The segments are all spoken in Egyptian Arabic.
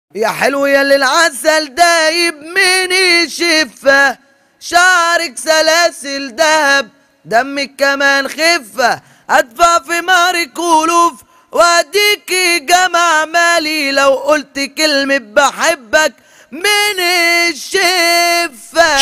يا حلو يا العسل دايب من شفة شعرك سلاسل دهب دمك كمان خفة ادفع في مارك ألوف واديكي جمع مالي لو قلت كلمة بحبك من الشفة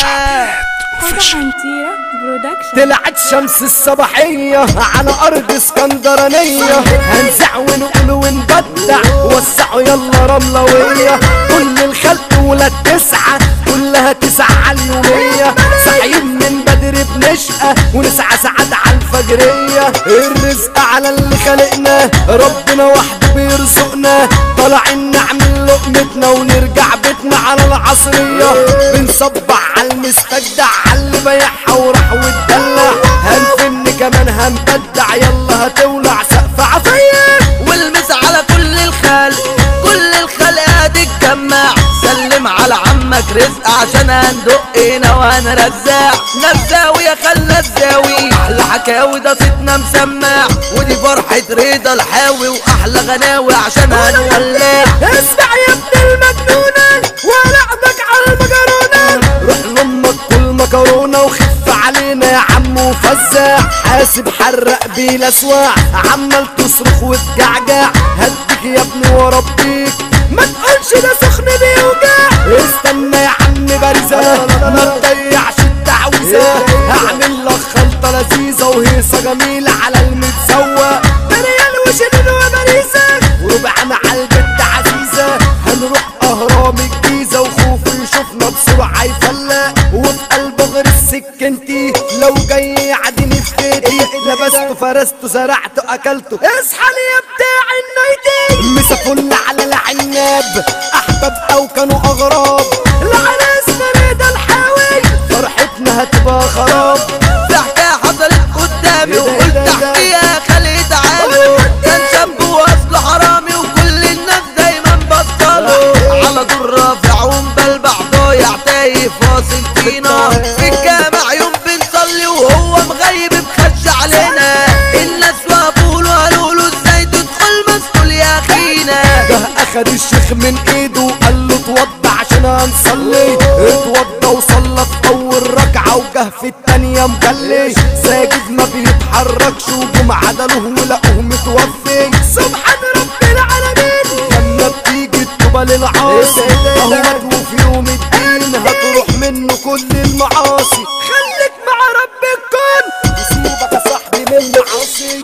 حاجة حنتيرة برودكشن طلعت شمس الصباحية على أرض اسكندرانية هنزع ونقول ونبدع وسعوا يلا رملوية كل الخلق ولاد تسعة كلها تسعة على اليومية صاحيين من بدري بنشقى ونسعى ساعات على الفجرية الرزق على اللي خلقنا ربنا وحده بيرزقنا طالعين نعمل لقمتنا ونرجع بيتنا على العصرية بنصبح على المستجدع على اللي بايعها وراح واتدلع هنفن كمان هنبدع يلا هتولع سقف عافية والمس على كل الخلق كل الخلق هتتجمع سلم على عمك رزق عشان هندق هنا وهنرزع نزاوي يا خلى الزاوي احلى حكاوي ده صيتنا مسمع ودي فرحة رضا الحاوي واحلى غناوي عشان هنولع اسمع يا ابن المجنونة ولعبك على المجرونة روح لامك كل مكرونة وخف علينا يا عم وفزع حاسب حرق بيه الاسواع عمال تصرخ وتجعجع هديك يا ابني وربيك ما تقولش ده سخن بيوجع استنى يا عم بارزة ما تضيعش التعويذة هعمل لك خلطة لذيذة وهيصة جميلة على المتسوى ده ريال وشنين وباريزة وربعنا على البت عزيزة هنروح اهرام الجيزة وخوف يشوفنا بسرعة يفلق وفي قلبه غير السكنتي لو جاي يعديني في بيتي لبسته فرسته زرعته اكلته اصحى لي يا بتاع النايتي مسا فل على العناب احباب او كانوا اغراب العريس مريض الحاوي فرحتنا هتبقى خراب في حكاية حصلت قدامي إيه ده، وقلت إيه ده، إيه ده؟ احكيها خلي تعالوا كان شاب واصله حرامي وكل الناس دايما بطلوا على طول رافع ومبلبع ضايع تايه فاصل فينا في الجامع يوم بنصلي وهو مغيب مخش علينا الناس وقفوا له قالوا له ازاي تدخل مسؤول يا اخينا ده اخد الشيخ من ايده وقال له اتوضى عشان هنصلي اتوضى وصلى في اول ركعه وجه في التانيه مجلي ساجد ما بيتحركش وجم عدله ولقوه متوفي سبحان رب العالمين لما بتيجي التوبه للعاصي اهو مدعو في يوم الدين هتروح منه كل المعاصي خليك مع رب الكون يسيبك يا صاحبي من المعاصي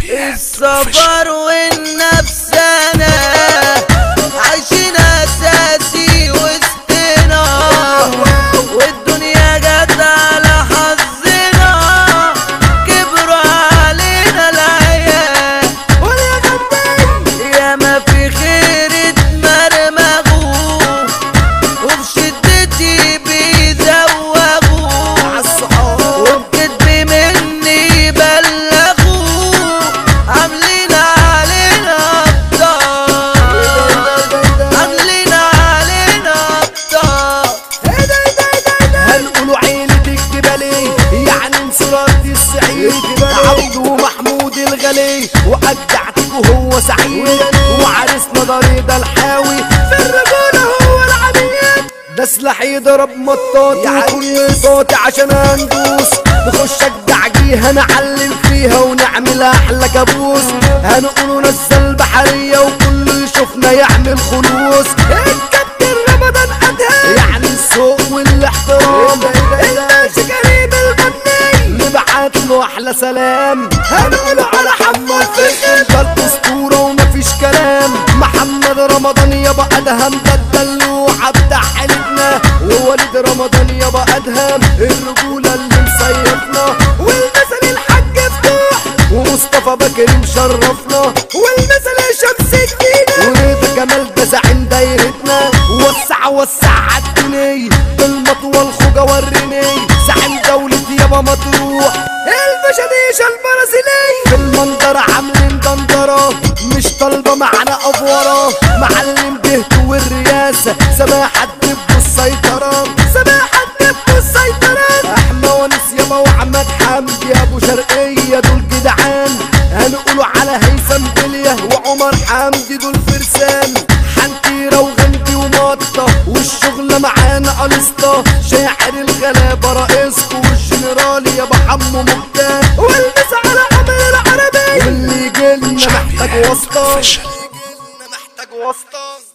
السفر والنفسانة عايشين اساسي وسطنا والدنيا جت على حظنا كبروا علينا العيال قول يا غني يا ما في خير اتمرمغوا وفي شدتي بيزوغوا عالصحاب وبكدب مني بلغوا عاملين علينا ابطال عاملين علينا ابطال هنقولوا عيلة الجبلي يعني انصرات السعيد عبده محمود الغلي واجدعتك وهو سعيد وعرسنا ضريده الحاوي في الرجولة هو العميد ده سلاح يضرب مطاط وكل صوت عشان هندوس نخش الجعجيه هنعلم فيها ونعمل احلى كابوس هنقولوا نزل بحرية وكل يشوفنا يعمل خلوص الكابتن رمضان ادهم يعني الذوق والاحترام الباشا كريم البني نبعت له احلى سلام هنقوله على حمو الفخر ده الاسطوره ومفيش كلام محمد رمضان يابا ادهم ده الدلوعه بتاع حيلتنا ووليد رمضان يابا ادهم الرجوله اللي مصيفنا والمثل الحاج فتوح ومصطفى بكري مشرفنا والمثل شمس جديدة ورضا كمال ده زعيم دايرتنا وسع وسع عالدنيا بالمطوى الخوجة وريني زعيم دولة يابا مطروح البشديشة البرازيلية في المنظرة عاملين دندرة مش طالبة معنا أفورة معلم بهته والرياسة سماحة الدب والسيطرة سماحة الدب والسيطرة احنا ونس يابا وعماد حمدي ابو شرقية دول جدعان هنقولوا على هيثم بليه وعمر حمدي دول فرسان حنتيرة وغندي احنا معانا الستا شاعر الغلابة رئيسكو والجنرال يا حمو مختار والبس على عمل العربي واللي يجيلنا محتاج واسطة محتاج واسطة